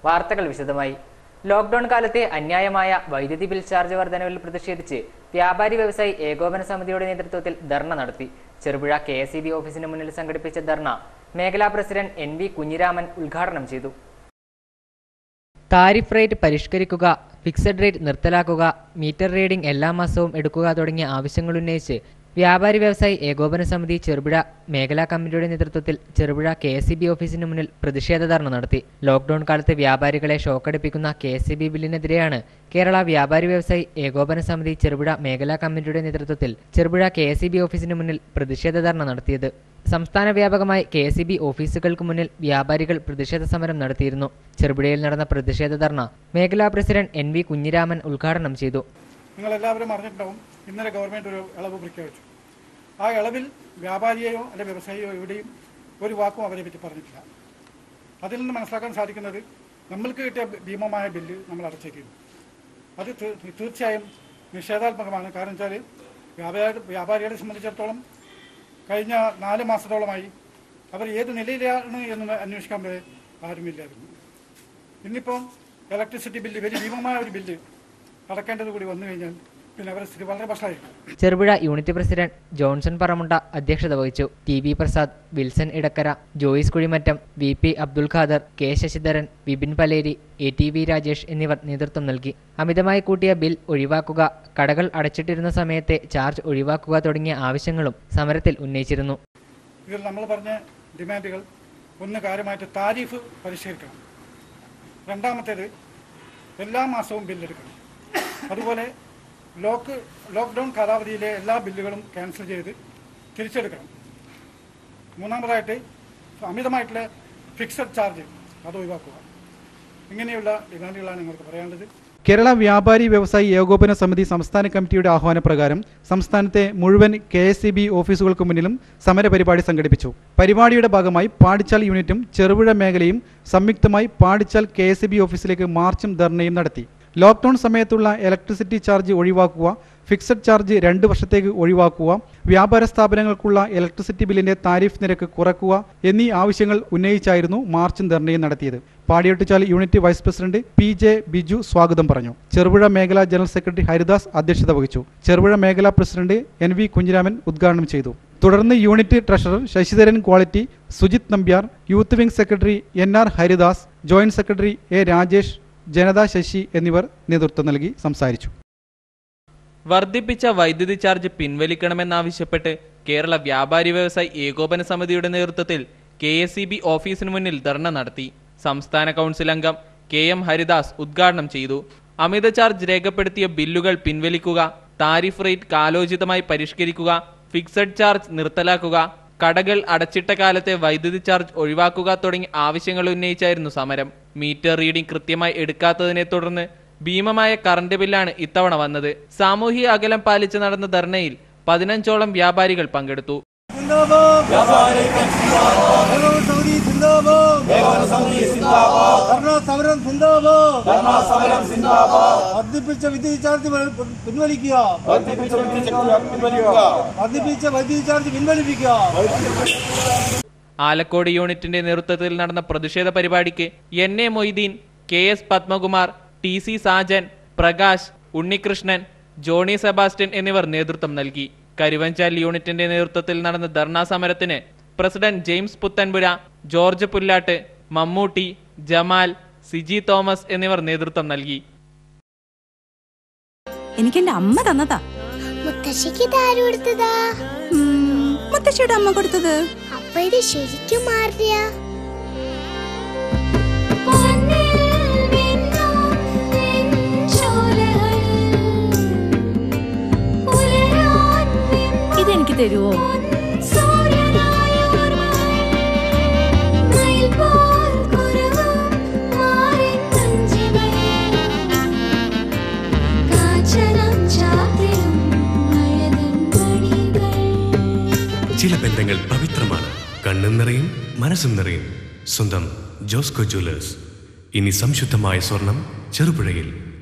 വാർത്തകൾ വിശദമായി ലോക്ഡൌൺ കാലത്തെ അന്യായമായ വൈദ്യുതി ബിൽ ചാർജ് വർധനവിൽ പ്രതിഷേധിച്ച് വ്യാപാരി വ്യവസായി ഏകോപന സമിതിയുടെ നേതൃത്വത്തിൽ ധർണ നടത്തി ചെറുപുഴ കെ എസ് ഓഫീസിന് മുന്നിൽ സംഘടിപ്പിച്ച ധർണ മേഖലാ പ്രസിഡന്റ് എൻ വി കുഞ്ഞിരാമൻ ഉദ്ഘാടനം ചെയ്തു താരിഫ് റേറ്റ് പരിഷ്കരിക്കുക ഫിക്സഡ് റേറ്റ് നിർത്തലാക്കുക മീറ്റർ റീഡിംഗ് എല്ലാ മാസവും എടുക്കുക തുടങ്ങിയ ആവശ്യങ്ങൾ ഉന്നയിച്ച് വ്യാപാരി വ്യവസായി ഏകോപന സമിതി ചെറുപുഴ മേഖലാ കമ്മിറ്റിയുടെ നേതൃത്വത്തിൽ Cherupuzha K S C B ഓഫീസിന് മുന്നിൽ പ്രതിഷേധ ധർണ നടത്തി ലോക്ഡൌൺ കാലത്ത് വ്യാപാരികളെ ഷോക്കടിപ്പിക്കുന്ന കെ എസ് സി ബി ബില്ലിനെതിരെയാണ് കേരള വ്യാപാരി വ്യവസായി ഏകോപന സമിതി ചെറുപുഴ മേഖലാ കമ്മിറ്റിയുടെ നേതൃത്വത്തിൽ Cherupuzha K S C B ഓഫീസിന് മുന്നിൽ പ്രതിഷേധ ധർണ നടത്തിയത് സംസ്ഥാന വ്യാപകമായി കെ എസ് ഇ ബി ഓഫീസുകൾക്ക് മുന്നിൽ വ്യാപാരികൾ പ്രതിഷേധ സമരം നടത്തിയിരുന്നു ചെറുപുഴയിൽ നടന്ന പ്രതിഷേധ ധർണ മേഖലാ പ്രസിഡന്റ് എൻ വി കുഞ്ഞിരാമൻ ഉദ്ഘാടനം ചെയ്തു നിങ്ങൾ എല്ലാവരും അറിഞ്ഞിട്ടുണ്ടാവും ഇന്നലെ ഗവൺമെന്റ് ഒരു ഇളവ് പ്രഖ്യാപിച്ചു ആ ഇളവിൽ വ്യാപാരിയെയോ അല്ലെ വ്യവസായിയോ എവിടെയും ഒരു വാക്കും അവരെ പറ്റി പറഞ്ഞിട്ടില്ല അതിൽ നിന്ന് മനസ്സിലാക്കാൻ സാധിക്കുന്നത് നമ്മൾക്ക് കിട്ടിയ ഭീമമായ ബില്ല് നമ്മൾ അടച്ചേക്കുന്നു അത് തീ- തീർച്ചയായും നിഷേധാത്മകമാണ് കാരണം വെച്ചാൽ വ്യാപാരി വ്യാപാരികളെ സംബന്ധിച്ചിടത്തോളം കഴിഞ്ഞ നാല് മാസത്തോളമായി അവർ ഏത് നിലയിലാണ് എന്ന് അന്വേഷിക്കാൻ വരെ ആരുമില്ലായിരുന്നു ഇന്നിപ്പം ഇലക്ട്രിസിറ്റി ബില്ല് വലിയ ഭീമമായ ഒരു ബില്ല് അടക്കേണ്ടത് കൂടി വന്നു കഴിഞ്ഞാൽ പിന്നെ അവരുടെ സ്ഥിതി വളരെ വഷളായിരിക്കും ചെറുപുഴ യൂണിറ്റ് പ്രസിഡന്റ് ജോൺസൺ പറമുണ്ട അധ്യക്ഷത വഹിച്ചു T V Prasad Wilson Edakkara Joyce Kuzhimattam V P Abdul Khader K Sasidharan Vipin Paleri A T V Rajesh എന്നിവർ നേതൃത്വം നൽകി അമിതമായി കൂട്ടിയ ബിൽ ഒഴിവാക്കുക കടകൾ അടച്ചിട്ടിരുന്ന സമയത്തെ ചാർജ് ഒഴിവാക്കുക തുടങ്ങിയ ആവശ്യങ്ങളും സമരത്തിൽ ഉന്നയിച്ചിരുന്നു ഇതിൽ നമ്മൾ പറഞ്ഞ ഡിമാൻഡുകൾ ഒന്ന് കാര്യമായിട്ട് താരിഫ് പരിഷ്കരിക്കണം രണ്ടാമത്തേത് എല്ലാ മാസവും ബില്ലെടുക്കണം അതുപോലെ ലോക്ക് ലോക്ക്ഡൗൺ കാലാവധിയിലെ എല്ലാ ബില്ലുകളും ക്യാൻസൽ ചെയ്ത് തിരിച്ചെടുക്കണം മൂന്നാമതായിട്ട് അമിതമായിട്ടുള്ള ഫിക്സഡ് ചാർജ് അത് ഒഴിവാക്കുക ഇങ്ങനെയുള്ള ഡിമാൻഡുകളാണ് നിങ്ങൾക്ക് പറയാനുള്ളത് കേരള വ്യാപാരി വ്യവസായി ഏകോപന സമിതി സംസ്ഥാന കമ്മിറ്റിയുടെ ആഹ്വാനപ്രകാരം സംസ്ഥാനത്തെ മുഴുവൻ കെ എസ് ബി ഓഫീസുകൾക്ക് മുന്നിലും സമരപരിപാടി സംഘടിപ്പിച്ചു പരിപാടിയുടെ ഭാഗമായി പാടിച്ചാൽ യൂണിറ്റും ചെറുപുഴ മേഖലയും സംയുക്തമായി പാടിച്ചാൽ കെ എസ് ബി ഓഫീസിലേക്ക് മാർച്ചും ധർണയും നടത്തി ലോക്ക്ഡൌൺ സമയത്തുള്ള ഇലക്ട്രിസിറ്റി ചാർജ് ഒഴിവാക്കുക ഫിക്സഡ് ചാർജ് രണ്ട് വർഷത്തേക്ക് ഒഴിവാക്കുക വ്യാപാര സ്ഥാപനങ്ങൾക്കുള്ള ഇലക്ട്രിസിറ്റി ബില്ലിന്റെ താരിഫ് നിരക്ക് കുറക്കുക എന്നീ ആവശ്യങ്ങൾ ഉന്നയിച്ചായിരുന്നു മാർച്ചും ധർണയും നടത്തിയത് Padiyotchal unit vice president P J Biju സ്വാഗതം പറഞ്ഞു ചെറുപുഴ മേഖലാ ജനറൽ സെക്രട്ടറി ഹരിദാസ് അധ്യക്ഷത വഹിച്ചു ചെറുപുഴ മേഖലാ പ്രസിഡന്റ് എൻ വി കുഞ്ഞിരാമൻ ഉദ്ഘാടനം ചെയ്തു തുടർന്ന് unit treasurer Sasidharan quality Sujith Nambiar youth wing secretary N R Haridas joint secretary A Rajesh Janatha Sasi എന്നിവർ നേതൃത്വം നൽകി സംസാരിച്ചു വർദ്ധിപ്പിച്ച വൈദ്യുതി ചാർജ് പിൻവലിക്കണമെന്നാവശ്യപ്പെട്ട് കേരള വ്യാപാരി വ്യവസായി ഏകോപന സമിതിയുടെ നേതൃത്വത്തിൽ കെ എസ് ഇ ബി ഓഫീസിന് മുന്നിൽ ധർണ നടത്തി സംസ്ഥാന കൗൺസിൽ അംഗം കെ എം ഹരിദാസ് ഉദ്ഘാടനം ചെയ്തു അമിത ചാർജ് രേഖപ്പെടുത്തിയ ബില്ലുകൾ പിൻവലിക്കുക താരിഫ് റേറ്റ് കാലോചിതമായി പരിഷ്കരിക്കുക ഫിക്സഡ് ചാർജ് നിർത്തലാക്കുക കടകൾ അടച്ചിട്ട കാലത്തെ വൈദ്യുതി ചാർജ് ഒഴിവാക്കുക തുടങ്ങിയ ആവശ്യങ്ങൾ ഉന്നയിച്ചായിരുന്നു സമരം മീറ്റർ റീഡിംഗ് കൃത്യമായി എടുക്കാത്തതിനെ തുടർന്ന് ഭീമമായ കറണ്ട് ബില്ലാണ് ഇത്തവണ വന്നത് സാമൂഹിക അകലം പാലിച്ച് നടന്ന ധർണയിൽ പതിനഞ്ചോളം വ്യാപാരികൾ പങ്കെടുത്തു സമരം വർദ്ധിപ്പിച്ച വിദ്യുത് ചാർജ് പിൻവലിക്കുക വർദ്ധിപ്പിച്ച വൈദ്യുതി ചാർജ് പിൻവലിപ്പിക്കുക ആലക്കോട് യൂണിറ്റിന്റെ നേതൃത്വത്തിൽ നടന്ന പ്രതിഷേധ പരിപാടിക്ക് N A Moideen K S Padmakumar T C Sajan Prakash Unnikrishnan Johnny Sebastian എന്നിവർ നേതൃത്വം നൽകി കരുവഞ്ചാൽ യൂണിറ്റിന്റെ നേതൃത്വത്തിൽ നടന്ന ധർണാ സമരത്തിന് പ്രസിഡന്റ് ജെയിംസ് പുത്തൻപുര ജോർജ് പുല്ലാട്ട് മമ്മൂട്ടി ജമാൽ സിജി തോമസ് എന്നിവർ നേതൃത്വം നൽകി എനിക്ക് എന്റെ അമ്മ തന്നതാ മുത്തശ്ശിക്ക് ഇതാര് കൊടുത്തതാ ഉം, മുത്തശ്ശിയുടെ അമ്മ കൊടുത്തത് അപ്പൊ ഇത് ശരിക്കും മാറിയ ഇതെനിക്ക് തരുവോ ചില ബന്ധങ്ങൾ പവിത്രമാണ് കണ്ണും നിറയും മനസ്സും നിറയും സ്വന്തം ജോസ്കോ ജ്വല്ലേഴ്സ് ഇനി സംശുദ്ധമായ സ്വർണം ചെറുപുഴയിൽ